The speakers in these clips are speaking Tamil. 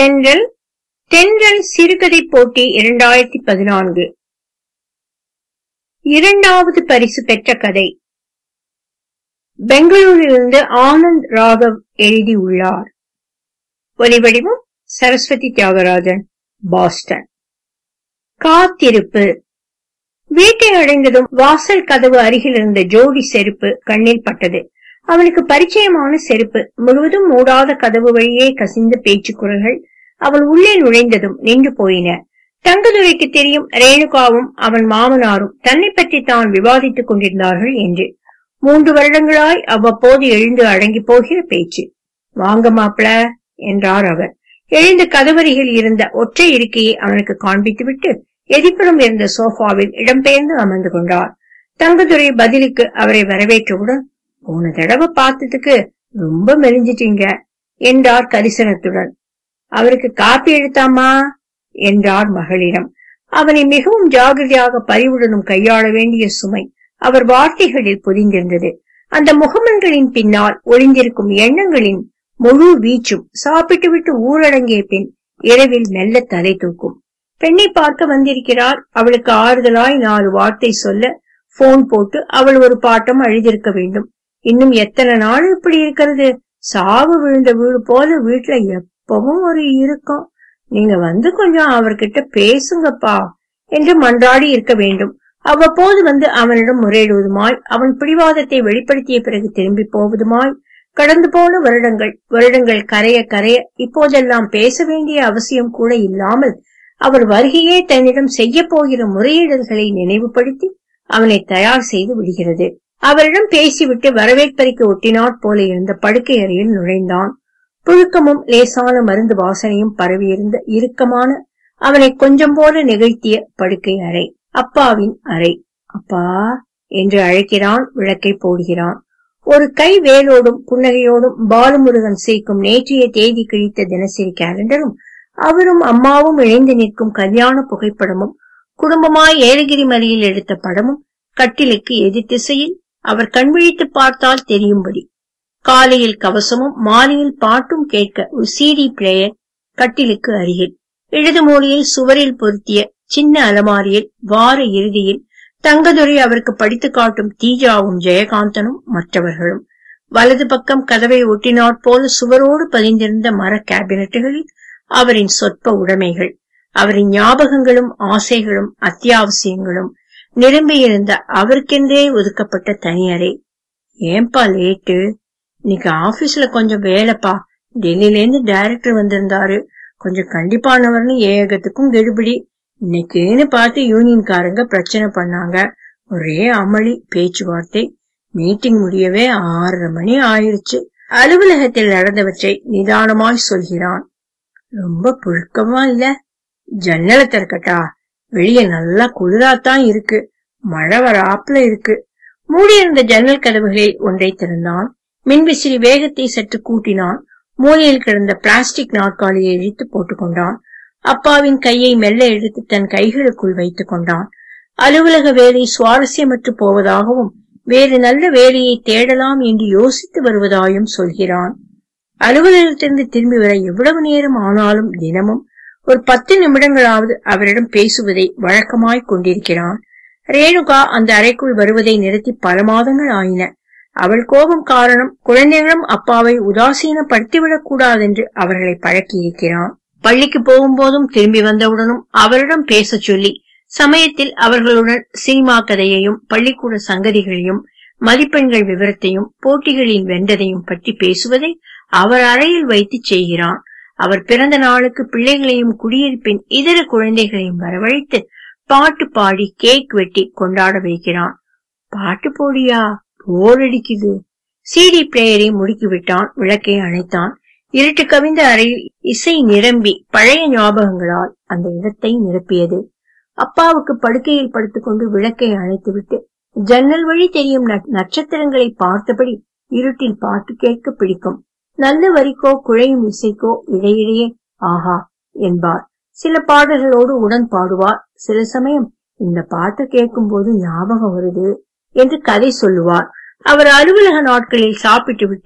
தென்றல் தென்றல் சிறுகதை போட்டி இரண்டாயிரத்தி பதினான்கு இரண்டாவது பரிசு பெற்ற கதை பெங்களூரிலிருந்து ஆனந்த் ராகவ் எழுதியுள்ளார் ஒலிவடிவம் சரஸ்வதி தியாகராஜன் பாஸ்டன் காத்திருப்பு வீட்டை அடைந்ததும் வாசல் கதவு அருகில் இருந்த ஜோடி செருப்பு கண்ணில் பட்டது அவனுக்கு பரிச்சயமான செருப்பு முழுவதும் மூடாத கதவு வழியே கசிந்த பேச்சு குரல்கள் அவள் உள்ளே நுழைந்ததும் நின்று போயின தங்கதுரைக்கு தெரியும் ரேணுகாவும் அவன் மாமனாரும் தன்னை பற்றி தான் விவாதித்துக் கொண்டிருந்தார்கள் என்று மூன்று வருடங்களாய் அவ்வப்போது எழுந்து அடங்கி போகிற பேச்சு வாங்க மாப்பிள என்றார் அவர் எழுந்து கதவருகில் இருந்த ஒற்றை இருக்கையை அவனுக்கு காண்பித்துவிட்டு எதிர்ப்புறம் இருந்த சோஃபாவில் இடம்பெயர்ந்து அமர்ந்து கொண்டார் தங்கதுரை பதிலுக்கு அவரை வரவேற்றவுடன் போன தடவை பார்த்ததுக்கு ரொம்ப மெலிஞ்சிட்டீங்க என்றார் கரிசனத்துடன் அவருக்கு காப்பி எடுத்தாமா என்றார் மகளிடம் அவனை மிகவும் ஜாகிரதையாக பறிவுடனும் கையாள வேண்டிய சுமை அவர் வார்த்தைகளில் பொதிந்திருந்தது அந்த முகமன்களின் பின்னால் ஒளிந்திருக்கும் எண்ணங்களின் முழு வீச்சும் சாப்பிட்டு விட்டு ஊரடங்கிய பின் இரவில் மெல்ல தலை தூக்கும் பெண்ணை பார்க்க வந்திருக்கிறார் அவளுக்கு ஆறுதலாய் நாலு வார்த்தை சொல்ல போன் போட்டு அவள் ஒரு பாட்டம் அழுதிருக்க வேண்டும் இன்னும் எத்தனை நாள் இப்படி இருக்கிறது சாவு விழுந்த வீடு போல வீட்டுல எப்பவும் ஒரு இருக்கும் நீங்க வந்து கொஞ்சம் அவர்கிட்ட பேசுங்கப்பா என்று மன்றாடி இருக்க வேண்டும் அவ்வப்போது வந்து அவனிடம் முறையிடுவதுமாய் அவன் பிடிவாதத்தை வெளிப்படுத்திய பிறகு திரும்பி போவதுமாய் கடந்து போன வருடங்கள் வருடங்கள் கரைய கரைய இப்போதெல்லாம் பேச வேண்டிய அவசியம் கூட இல்லாமல் அவர் வருகையே தன்னிடம் செய்ய போகிற முறையீடல்களை நினைவுபடுத்தி அவனை தயார் செய்து விடுகிறது அவரிடம் பேசிவிட்டு வரவேற்பறைக்கு ஒட்டினாற் போல இருந்த படுக்கை அறையில் நுழைந்தான் புழுக்கமும் லேசான மருந்து வாசனையும் பரவியிருந்த இறுக்கமான அவனை கொஞ்சம் போல நிகழ்த்திய படுக்கை அறை அப்பாவின் அறை அப்பா என்று அழைக்கிறான் விளக்கை போடுகிறான் ஒரு கை வேலோடும் புன்னகையோடும் பாலுமுருகன் சேர்க்கும் நேற்றைய தேதி கிழித்த தினசரி கேலண்டரும் அவரும் அம்மாவும் இணைந்து நிற்கும் கல்யாண புகைப்படமும் குடும்பமாய் ஏலகிரி மலையில் எடுத்த படமும் கட்டிலுக்கு எதிர் திசையில் அவர் கண்விழித்து பார்த்தால் தெரியும்படி காலையில் கவசமும் மாலையில் பாட்டும் கேட்க ஒரு சிடி பிளேயர் கட்டிலுக்கு அருகில் இடது மூலையில் சுவரில் பொருத்திய சின்ன அலமாரியில் வார இறுதியில் தங்கதுரை அவருக்கு படித்து காட்டும் தீஜாவும் ஜெயகாந்தனும் மற்றவர்களும் வலது பக்கம் கதவை ஒட்டினாற் போல சுவரோடு பதிந்திருந்த மர கேபினட்டுகளில் அவரின் சொற்ப உடைமைகள் அவரின் ஞாபகங்களும் ஆசைகளும் அத்தியாவசியங்களும் நிரம்பியிருந்த அவருக்கென்றே ஒதுக்கப்பட்ட தனியறை ஏன்பா லேட்டு இன்னைக்கு ஆபீஸ்ல கொஞ்சம் வேலைப்பா டெல்லில இருந்து டைரக்டர் வந்திருந்தாரு கொஞ்சம் கண்டிப்பானவர்னு ஏகத்துக்கும் கெடுபிடி இன்னைக்குன்னு பார்த்து யூனியன்காரங்க பிரச்சனை பண்ணாங்க ஒரே அமளி பேச்சுவார்த்தை மீட்டிங் முடியவே ஆறரை மணி ஆயிருச்சு அலுவலகத்தில் நடந்தவற்றை நிதானமாய் சொல்கிறான் ரொம்ப புழுக்கமா இல்ல ஜன்னலை திறக்கட்டா வெளியே நல்லா குளிராத்தான் இருக்கு மழை வராப்புல இருக்கு மூடியிருந்த ஜன்னல் கதவுகளில் ஒன்றை திறந்தான் மின்விசிறி வேகத்தை சற்று கூட்டினான் மூலையில் கிடந்த பிளாஸ்டிக் நாற்காலியை இழுத்து போட்டுக்கொண்டான் அப்பாவின் கையை மெல்ல எடுத்து தன் கைகளுக்குள் வைத்துக் கொண்டான் அலுவலக வேலை சுவாரஸ்யமற்று போவதாகவும் வேறு நல்ல வேலையை தேடலாம் என்று யோசித்து வருவதாயும் சொல்கிறான் அலுவலகத்திலிருந்து திரும்பி வர எவ்வளவு நேரம் ஆனாலும் தினமும் ஒரு பத்து நிமிடங்களாவது அவரிடம் பேசுவதை வழக்கமாய் கொண்டிருக்கிறான் ரேணுகா அந்த அறைக்குள் வருவதை நிறுத்தி பல மாதங்கள் ஆயின அவள் கோபம் காரணம் குழந்தைகளும் அப்பாவை உதாசீனப்படுத்திவிடக் கூடாதென்று அவர்களை பழக்கியிருக்கிறான் பள்ளிக்கு போகும்போதும் திரும்பி வந்தவுடனும் அவரிடம் பேசச் சொல்லி சமயத்தில் அவர்களுடன் சினிமா கதையையும் பள்ளிக்கூட சங்கதிகளையும் மதிப்பெண்கள் விவரத்தையும் போட்டிகளின் வென்றதையும் பற்றி பேசுவதை அவர் அறையில் வைத்து செய்கிறான் அவர் பிறந்த நாளுக்கு பிள்ளைகளையும் குடியிருப்பின் இதர குழந்தைகளையும் வரவழைத்து பாட்டு பாடி கேக் வெட்டி கொண்டாட வைக்கிறான் பாட்டு போடியா போர் அடிக்குது சிடி பிளேயரை முடுக்கிவிட்டான் விளக்கை அணைத்தான் இருட்டு கவிந்த அறையில் இசை நிரம்பி பழைய ஞாபகங்களால் அந்த இடத்தை நிரப்பியது அப்பாவுக்கு படுக்கையில் படுத்துக்கொண்டு விளக்கை அணைத்துவிட்டு ஜன்னல் வழி தெரியும் நட்சத்திரங்களை பார்த்தபடி இருட்டில் பாட்டு கேட்க பிடிக்கும் நல்ல வரிக்கோ குழையும் இசைக்கோ இடையிடையே ஆஹா என்பார் சில பாடல்களோடு உடன் பாடுவார் சில சமயம் இந்த பாட்டை கேட்கும் போது ஞாபகம் வருது என்று கதை சொல்லுவார் அவர் அலுவலக நாட்களில் சாப்பிட்டு விட்டு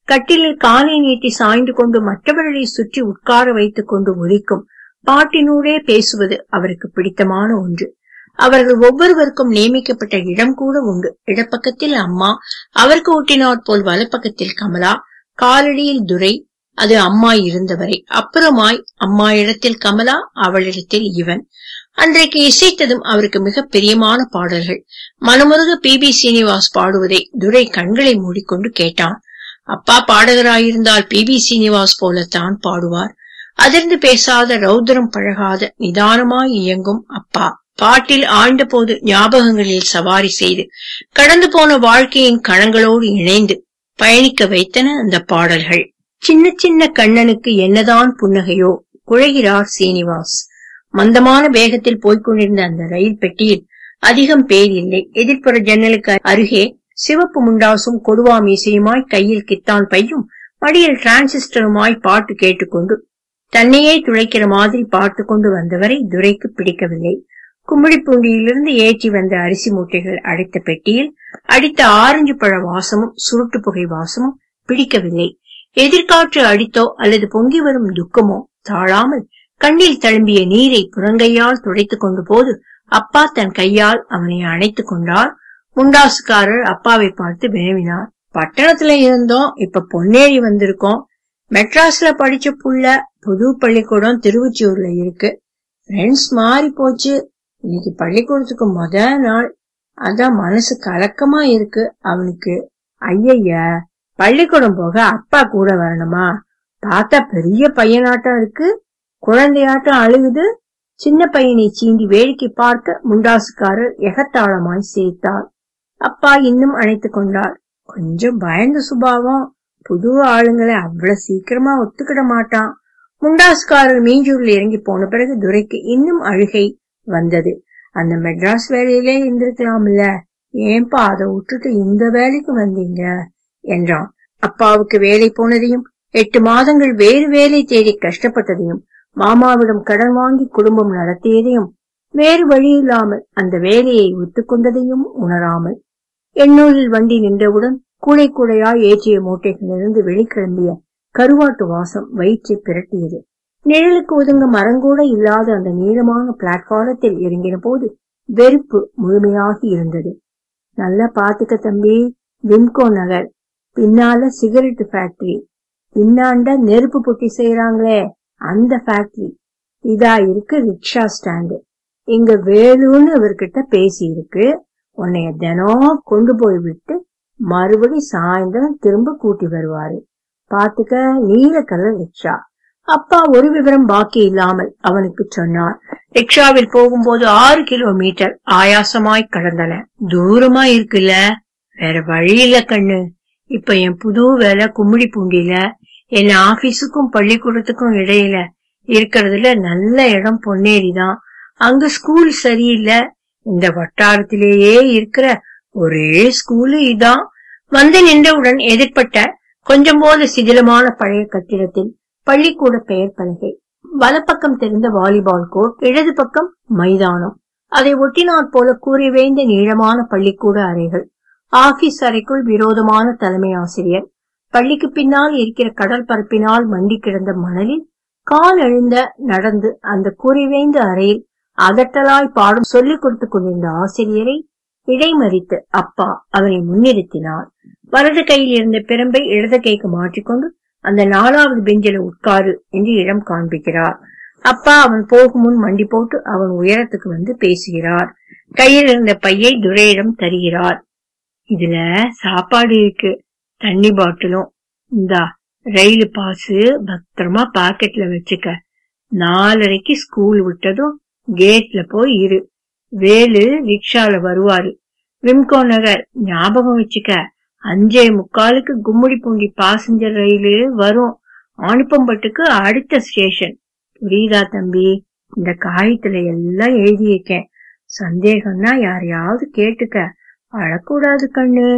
கட்டிலில் காலை நீட்டி சாய்ந்து கொண்டு மற்றவர்களை சுற்றி உட்கார வைத்துக் கொண்டு ஒலிக்கும் பாட்டினூடே பேசுவது அவருக்கு பிடித்தமான ஒன்று அவர்கள் ஒவ்வொருவருக்கும் நியமிக்கப்பட்ட இடம் கூட உண்டு இடப்பக்கத்தில் அம்மா அவருக்கு ஊட்டினாற் போல் வலப்பக்கத்தில் கமலா காலடியில் துரை அது அம்மா இருந்தவரை அப்புறமாய் அம்மா இடத்தில் கமலா அவளிடத்தில் இவன் அன்றைக்கு இசைத்ததும் அவருக்கு மிக பிரியமான பாடல்கள் மனமுருக பி பி சீனிவாஸ் பாடுவதை துரை கண்களை மூடிக்கொண்டு கேட்டான் அப்பா பாடகராயிருந்தால் பி பி சீனிவாஸ் போலத்தான் பாடுவார் அதிர்ந்து பேசாத ரௌத்ரம் பழகாத நிதானமாய் இயங்கும் அப்பா பாட்டில் ஆழ்ந்த போது ஞாபகங்களில் சவாரி செய்து கடந்து போன வாழ்க்கையின் கணங்களோடு இணைந்து பயணிக்க வைத்தன அந்த பாடல்கள் சின்ன சின்ன கண்ணனுக்கு என்னதான் புன்னகையோ குழைகிறார் சீனிவாஸ் மந்தமான வேகத்தில் போய்க்கொண்டிருந்த அந்த ரயில் பெட்டியில் அதிகம் பேர் இல்லை எதிர்ப்புற ஜன்னலுக்கு அருகே சிவப்பு முண்டாசும் கொடுவா மீசையுமாய் கையில் கித்தான் பையும் மடியில் டிரான்சிஸ்டருமாய் பாட்டு கேட்டுக்கொண்டு தன்னையே துளைக்கிற மாதிரி பார்த்து கொண்டு வந்தவரை துரைக்கு பிடிக்கவில்லை கும்மிடிப்பூண்டியிலிருந்து ஏற்றி வந்த அரிசி மூட்டைகள் அடைத்த பெட்டியில் அடித்த ஆரஞ்சு பழ வாசமும் சுருட்டு புகை வாசமும் பிடிக்கவில்லை எதிர்காற்று அடித்தோ அல்லது பொங்கி வரும் துக்கமோ தாழாமல் கண்ணில் தழும்பிய நீரை புறங்கையால் துடைத்துக் கொண்டு போது அப்பா தன் கையால் அவனை அணைத்துக் கொண்டார் முண்டாசுக்காரர் அப்பாவை பார்த்து வினவினார் பட்டணத்துல இருந்தோம் இப்ப பொன்னேரி வந்திருக்கோம் மெட்ராஸ்ல படிச்ச புள்ள புது பள்ளிக்கூடம் திருவொற்றியூர்ல இருக்கு ஃப்ரெண்ட்ஸ் மாறி போச்சு இன்னைக்கு பள்ளிக்கூடத்துக்கு முத நாள் அதான் மனசு கலக்கமா இருக்கு அவனுக்கு ஐயய்ய பள்ளிக்கூடம் போக அப்பா கூட வரணுமா பார்த்தா பெரிய பையனாட்டம் இருக்கு குழந்தையாட்டம் அழுகுது சின்ன பையனை சீண்டி வேடிக்கை பார்க்க முண்டாசுக்காரர் எகத்தாளமாய் சிரித்தார் அப்பா இன்னும் அணைத்துக் கொண்டார் கொஞ்சம் பயந்த சுபாவம் புது ஆளுங்களை அவ்வளவு சீக்கிரமா ஒத்துக்கிட மாட்டான் முண்டாசுக்காரர் மீஞ்சூர்ல இறங்கி போன பிறகு துரைக்கு இன்னும் அழுகை வந்தது அந்த மெட்ராஸ் வேலையிலே இருந்திருக்கலாம்ல ஏன்பா அதை விட்டுட்டு இந்த வேலைக்கு வந்தீங்க என்றான் அப்பாவுக்கு வேலை போனதையும் எட்டு மாதங்கள் வேறு வேலை தேடி கஷ்டப்பட்டதையும் மாமாவிடம் கடன் வாங்கி குடும்பம் நடத்தியதையும் வேறு வழி இல்லாமல் அந்த வேலையை ஒத்துக்கொண்டதையும் உணராமல் எண்ணூரில் வண்டி நின்றவுடன் கூடை கூடையாய் ஏற்றிய மூட்டைகளிலிருந்து வெளிக்கிளம்பிய கருவாட்டு வாசம் வயிற்றை பிரட்டியது நிழலுக்கு ஒதுங்க மரங்கூட இல்லாத அந்த நீளமான பிளாட்பாரத்தில் இறங்கின போது வெறுப்பு முழுமையாகி இருந்தது நல்லா பாத்துக்க தம்பி விம்கோ நகர் பின்னால சிகரெட் ஃபேக்டரி பின்னாண்ட நெருப்பு பொட்டி செய்யறாங்களே அந்த ஃபேக்டரி இதா இருக்கு ரிக்ஷா ஸ்டாண்டு இங்க வேலுன்னு இவர்கிட்ட பேசி இருக்கு உன்னைய தினம் கொண்டு போய் விட்டு மறுபடி சாயந்தரம் திரும்ப கூட்டி வருவாரு பாத்துக்க நீல கலர் ரிக்ஷா அப்பா ஒரு விவரம் பாக்கி இல்லாமல் அவனுக்கு சொன்னார் ரிக்ஷாவில் போகும்போது ஆறு கிலோமீட்டர் ஆயாசமாய் கடந்தன தூரமா இருக்குல்ல வேற வழி இல்ல கண்ணு இப்ப என் புது வேலை கும்மிடி பூண்டியில என் ஆபீஸுக்கும் பள்ளிக்கூடத்துக்கும் இடையில இருக்கிறதுல நல்ல இடம் பொன்னேரிதான் அங்க ஸ்கூல் சரியில்லை இந்த வட்டாரத்திலேயே இருக்கிற ஒரே ஸ்கூலு இதான் வந்து நின்றவுடன் எதிர்பட்ட கொஞ்சம் போது சிதிலமான பழைய கட்டிடத்தில் பள்ளிக்கூட பெயர் பலகை வலப்பக்கம் தெரிந்த வாலிபால் கோர்ட் இடது பக்கம் மைதானம் அதை ஒட்டினாற் போல கூறி வேய்ந்த நீளமான பள்ளிக்கூட அறைகள் ஆபீஸ் அறைக்குள் விரோதமான தலைமை ஆசிரியர் பள்ளிக்கு பின்னால் இருக்கிற கடல் பரப்பினால் மண்டி கிடந்த மணலில் கால் எழுந்த நடந்து அந்த குறிவைந்த அறையில் அதட்டலாய் பாடம் சொல்லிக் கொடுத்துக் கொண்டிருந்த ஆசிரியரை இடைமறித்து அப்பா அவனை முன்னிறுத்தினார் வலது கையில் இருந்த பிரம்பை இடது கைக்கு மாற்றிக்கொண்டு அந்த நாலாவது பெஞ்சில உட்காரு என்று இடம் காண்பிக்கிறார் அப்பா அவன் போகும் முன் மண்டி போட்டு அவன் உயரத்துக்கு வந்து பேசுகிறார் கையில் இருந்த பையை துரையிடம் தருகிறார் இதுல சாப்பாடு இருக்கு தண்ணி பாட்டிலும் இந்தா ரயில் பாசு பத்திரமா பாக்கெட்ல வச்சுக்க நாலரைக்கு ஸ்கூல் விட்டதும் கேட்ல போய் இரு வேலு ரிக்ஷால வருவாரு விம்கோ நகர் ஞாபகம் வச்சுக்க அஞ்சே முக்காலுக்கு கும்முடி பூண்டி பாசஞ்சர் ரயிலு வரும் ஆணுப்பம்பட்டுக்கு அடுத்த ஸ்டேஷன் புரியுதா தம்பி இந்த காயத்துல எல்லாம் எழுதியிருக்கேன் சந்தேகம்னா யாரையாவது கேட்டுக்க அழக்கூடாது கண்ணு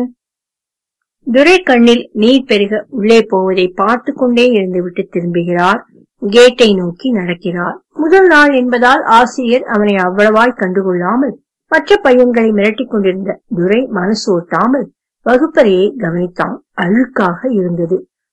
துரை கண்ணில் நீர் பெருக உள்ளே போவதை பார்த்து கொண்டே இருந்துவிட்டு திரும்புகிறார் கேட்டை நோக்கி நடக்கிறார் முதல் நாள் என்பதால் ஆசிரியர் அவனை அவ்வளவாய் கண்டுகொள்ளாமல் மற்ற பையன்களை மிரட்டிக் கொண்டிருந்த துரை மனசு ஒட்டாமல் வகுப்பறையை கவனித்தான் அழுக்காக இருந்தது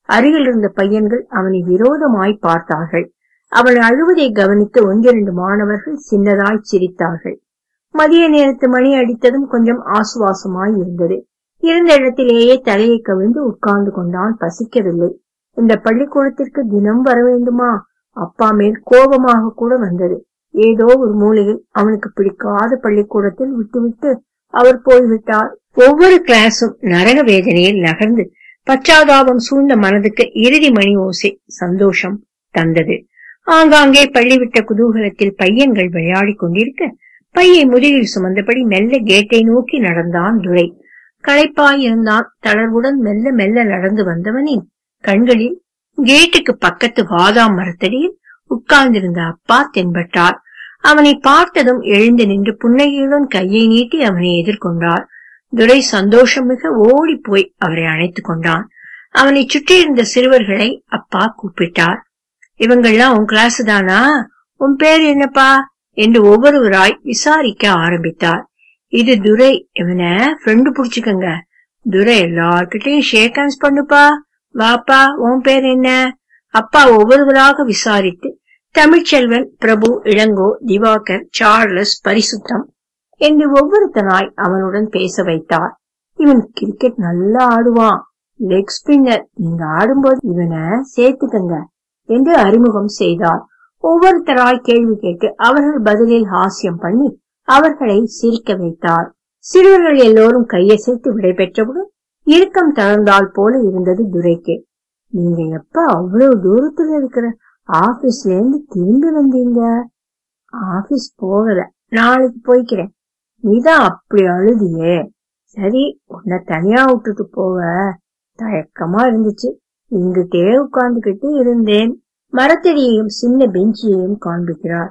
அருகில் இருந்த பையன்கள் அவனை விரோதமாய் பார்த்தார்கள் அவள் அழுவதை கவனித்து ஒன்றிரண்டு மாணவர்கள் சின்னதாய் சிரித்தார்கள் மதிய நேரத்து மணி அடித்ததும் கொஞ்சம் ஆசுவாசமாய் இருந்தது இருந்த இடத்திலேயே தலையை கவிழ்ந்து உட்கார்ந்து கொண்டான் பசிக்கவில்லை இந்த பள்ளிக்கூடத்திற்கு தினம் வர வேண்டுமா அப்பா மேல் கோபமாக கூட வந்தது ஏதோ ஒரு மூலையில் அவனுக்கு பிடிக்காத பள்ளிக்கூடத்தில் விட்டுவிட்டு அவர் போய்விட்டார் ஒவ்வொரு கிளாஸும் நரக வேதனையில் நகர்ந்து பச்சாதாபம் சூழ்ந்த மனதுக்கு இறுதி மணி ஓசை சந்தோஷம் தந்தது ஆங்காங்கே பள்ளி விட்ட குதூகலத்தில் பையன்கள் விளையாடிக் கொண்டிருக்க பையை முதுகில் சுமந்தபடி மெல்ல கேட்டை நோக்கி நடந்தான் துரை களைப்பாயிருந்தான் தளர்வுடன் மெல்ல மெல்ல நடந்து வந்தவனின் கண்களில் கேட்டுக்கு பக்கத்து வாதாம் மரத்தடியில் உட்கார்ந்திருந்த அப்பா தென்பட்டார் அவனை பார்த்ததும் எழுந்து நின்று புன்னகையுடன் கையை நீட்டி அவனை எதிர்கொண்டார் துரை சந்தோஷம் மிக ஓடி போய் அவரை அணைத்துக் கொண்டான் அவனை சுற்றியிருந்த சிறுவர்களை அப்பா கூப்பிட்டார் இவங்கெல்லாம் உன் கிளாஸ் தானா உன் பேர் என்னப்பா என்று ஒவ்வொருவராய் விசாரிக்க ஆரம்பித்தார் இது துரை இவனை ஃப்ரெண்டு புடிச்சுக்கங்க துரை எல்லார்கிட்டையும் ஷேக் ஹேண்ட்ஸ் பண்ணுப்பா வாப்பா உன் பேர் என்ன அப்பா ஒவ்வொருவராக விசாரித்து தமிழ்ச்செல்வன் பிரபு இளங்கோ திவாகர் சார்லஸ் பரிசுத்தம் என்று ஒவ்வொருத்தனாய் அவனுடன் பேச வைத்தார் இவன் கிரிக்கெட் நல்லா ஆடுவான் லெக் ஸ்பின்னர் நீங்க ஆடும்போது இவனை சேர்த்துக்கங்க என்று அறிமுகம் செய்தார் ஒவ்வொருத்தராய் கேள்வி கேட்டு அவர்கள் பதிலில் ஹாஸ்யம் பண்ணி அவர்களை சிரிக்க வைத்தார் சிறுவர்கள் எல்லோரும் கையசைத்து விடை பெற்றவுடன் இறுக்கம் தளர்ந்தால் போல இருந்தது துரைக்கு நீங்க எப்ப அவ்வளவு தூரத்துல இருக்கிற ஆபீஸ்ல இருந்து திரும்பி வந்தீங்க ஆபீஸ் போகல நாளைக்கு போய்க்கிறேன் நீதான் அப்படி அழுதியே சரி உன்னை தனியா விட்டுட்டு போக தயக்கமா இருந்துச்சு இங்கிட்டே உட்கார்ந்துகிட்டு இருந்தேன் மரத்தடியையும் சின்ன பெஞ்சியையும் காண்பிக்கிறார்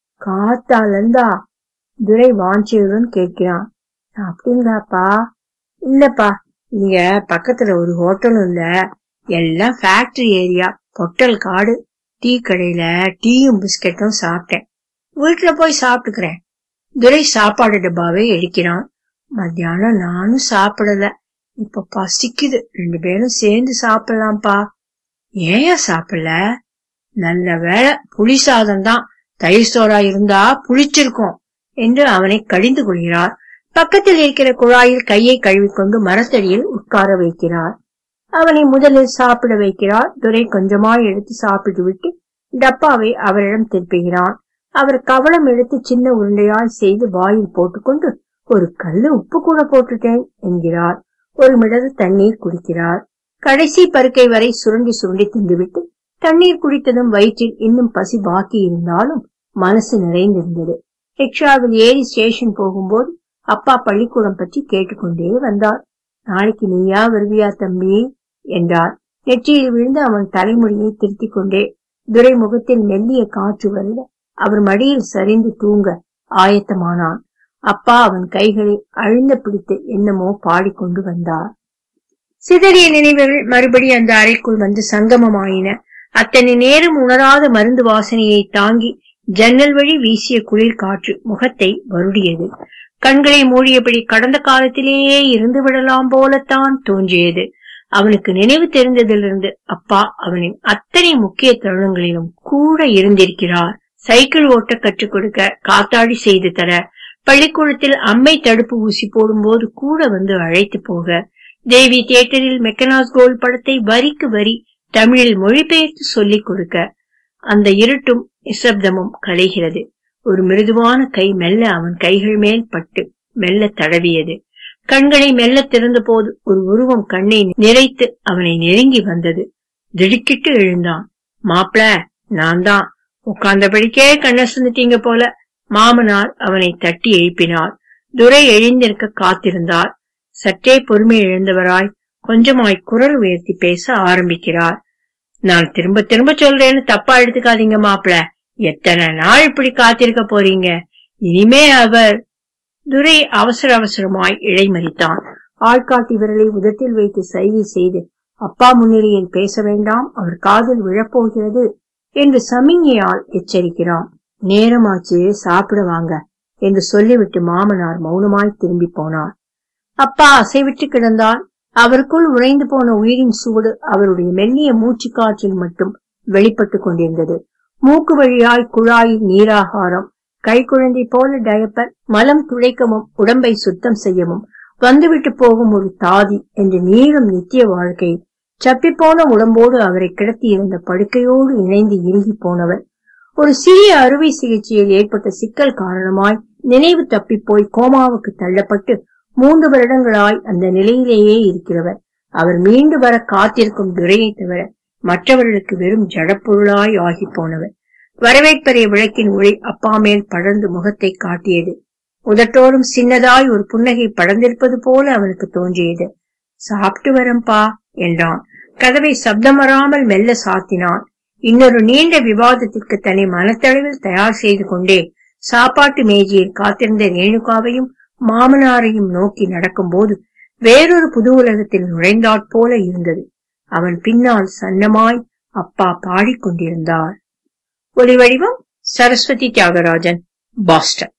காத்தாலந்தா துரை வாஞ்சியுடன் கேட்கிறான் சாப்பிட்டீங்களாப்பா இல்லப்பா இங்க பக்கத்துல ஒரு ஹோட்டலும் இல்ல எல்லாம் ஃபேக்டரி ஏரியா பொட்டல் காடு டீ கடையில டீயும் பிஸ்கட்டும் சாப்பிட்டேன் வீட்டுல போய் சாப்பிட்டுக்கிறேன் துரை சாப்பாடு டப்பாவே எடுக்கிறான் மத்தியானம் நானும் சாப்பிடல இப்ப பசிக்குது ரெண்டு பேரும் சேர்ந்து சாப்பிடலாம்ப்பா ஏன் சாப்பிடல நல்ல வேலை புளி சாதம் தான் தயிர் சோறா இருந்தா புளிச்சிருக்கும் என்று அவனை கடிந்து கொள்கிறார் பக்கத்தில் இருக்கிற குழாயில் கையை கழுவிக்கொண்டு மரத்தடியில் உட்கார வைக்கிறார் அவனை முதலில் சாப்பிட வைக்கிறார் துரை கொஞ்சமாய் எடுத்து சாப்பிட்டு விட்டு டப்பாவை அவரிடம் திருப்புகிறான் அவர் கவளம் எடுத்து சின்ன உருண்டையாய் செய்து வாயில் போட்டுக்கொண்டு ஒரு கல்லு உப்பு கூட போட்டுட்டேன் என்கிறார் ஒரு மிடது தண்ணீர் குடிக்கிறார் கடைசி பருக்கை வரை சுருண்டி சுருண்டி தின்றுவிட்டு தண்ணீர் குடித்ததும் வயிற்றில் இன்னும் பசி பாக்கி இருந்தாலும் மனசு நிறைந்திருந்தது ரிக்ஷாவில் ஏறி ஸ்டேஷன் போகும்போது அப்பா பள்ளிக்கூடம் பற்றி கேட்டுக்கொண்டே வந்தார் நாளைக்கு நீயா வருவியா தம்பி என்றார் நெற்றியில் விழுந்து அவன் தலைமுடியை திருத்திக் கொண்டே துரை முகத்தில் மெல்லிய காற்று வருட அவர் மடியில் சரிந்து தூங்க ஆயத்தமானான் அப்பா அவன் கைகளை அழுந்த பிடித்து என்னமோ பாடிக்கொண்டு வந்தார் சிதறிய நினைவுகள் மறுபடி அந்த அறைக்குள் வந்து சங்கமமாயின அத்தனை நேரம் உணராத மருந்து வாசனையை தாங்கி ஜன்னல் வழி வீசிய குளிர் காற்று முகத்தை வருடியது கண்களை மூடியபடி கடந்த காலத்திலேயே இருந்து விடலாம் போலத்தான் தோன்றியது அவனுக்கு நினைவு தெரிந்ததிலிருந்து அப்பா அவனின் அத்தனை முக்கிய தருணங்களிலும் கூட இருந்திருக்கிறார் சைக்கிள் ஓட்ட கற்றுக் கொடுக்க காத்தாடி செய்து தர பள்ளிக்கூடத்தில் அம்மை தடுப்பு ஊசி போடும்போது கூட வந்து அழைத்து போக தேவி தியேட்டரில் மெக்கனாஸ் கோல் படத்தை வரிக்கு வரி தமிழில் மொழிபெயர்த்து சொல்லிக் கொடுக்க அந்த இருட்டும் நிசப்தமும் கலைகிறது ஒரு மிருதுவான கை மெல்ல அவன் கைகள் மேல் பட்டு மெல்ல தடவியது கண்களை மெல்ல திறந்த போது ஒரு உருவம் கண்ணை நிறைத்து அவனை நெருங்கி வந்தது திடுக்கிட்டு எழுந்தான் மாப்பிள நான் தான் உட்கார்ந்தபடிக்கே கண்ண சுந்துட்டீங்க போல மாமனார் அவனை தட்டி எழுப்பினார் துரை எழுந்திருக்க காத்திருந்தார் சற்றே பொறுமை இழந்தவராய் கொஞ்சமாய் குரல் உயர்த்தி பேச ஆரம்பிக்கிறார் நான் திரும்ப திரும்ப சொல்றேன்னு தப்பா எடுத்துக்காதீங்க மாப்பிள எத்தனை நாள் இப்படி காத்திருக்க போறீங்க இனிமே அவர் துரை அவசர அவசரமாய் இழைமறித்தான் ஆள்காட்டி விரலை உதட்டில் வைத்து சைகை செய்து அப்பா முன்னிலையில் பேச வேண்டாம் அவர் காதில் விழப்போகிறது என்று சமிஞ்ஞையால் எச்சரிக்கிறான் நேரமாச்சு சாப்பிட வாங்க என்று சொல்லிவிட்டு மாமனார் மௌனமாய் திரும்பி போனார் அப்பா அசைவிட்டு கிடந்தார் அவருக்குள் உறைந்து போன உயிரின் சூடு அவருடைய மெல்லிய மூச்சு காற்றில் மட்டும் வெளிப்பட்டுக் கொண்டிருந்தது மூக்கு வழியாய் குழாயில் நீராகாரம் கைக்குழந்தை போல டயப்பர் மலம் துளைக்கவும் உடம்பை சுத்தம் செய்யவும் வந்துவிட்டு போகும் ஒரு தாதி என்று நீளும் நித்திய வாழ்க்கை சப்பிப்போன உடம்போடு அவரை கிடத்தி இருந்த படுக்கையோடு இணைந்து இறுகி போனவர் ஒரு சிறிய அறுவை சிகிச்சையில் ஏற்பட்ட சிக்கல் காரணமாய் நினைவு தப்பிப்போய் கோமாவுக்கு தள்ளப்பட்டு மூன்று வருடங்களாய் அந்த நிலையிலேயே இருக்கிறவர் அவர் மீண்டு வர காத்திருக்கும் துரையை தவிர மற்றவர்களுக்கு வெறும் ஜடப்பொருளாய் ஆகி போனவர் வரவேற்பறைய விளக்கின் ஒளி அப்பா மேல் படர்ந்து முகத்தை காட்டியது உதட்டோடும் சின்னதாய் ஒரு புன்னகை படர்ந்திருப்பது போல அவனுக்கு தோன்றியது சாப்பிட்டு வரம்பா என்றான் கதவை சப்தம் வராமல் மெல்ல சாத்தினான் இன்னொரு நீண்ட விவாதத்திற்கு தன்னை மனத்தளவில் தயார் செய்து கொண்டே சாப்பாட்டு மேஜையில் காத்திருந்த ரேணுகாவையும் மாமனாரையும் நோக்கி நடக்கும்போது வேறொரு புது உலகத்தில் நுழைந்தாற் போல இருந்தது அவன் பின்னால் சன்னமாய் அப்பா பாடிக்கொண்டிருந்தார் ஒலிவடிவம் சரஸ்வதி தியாகராஜன் பாஸ்டன்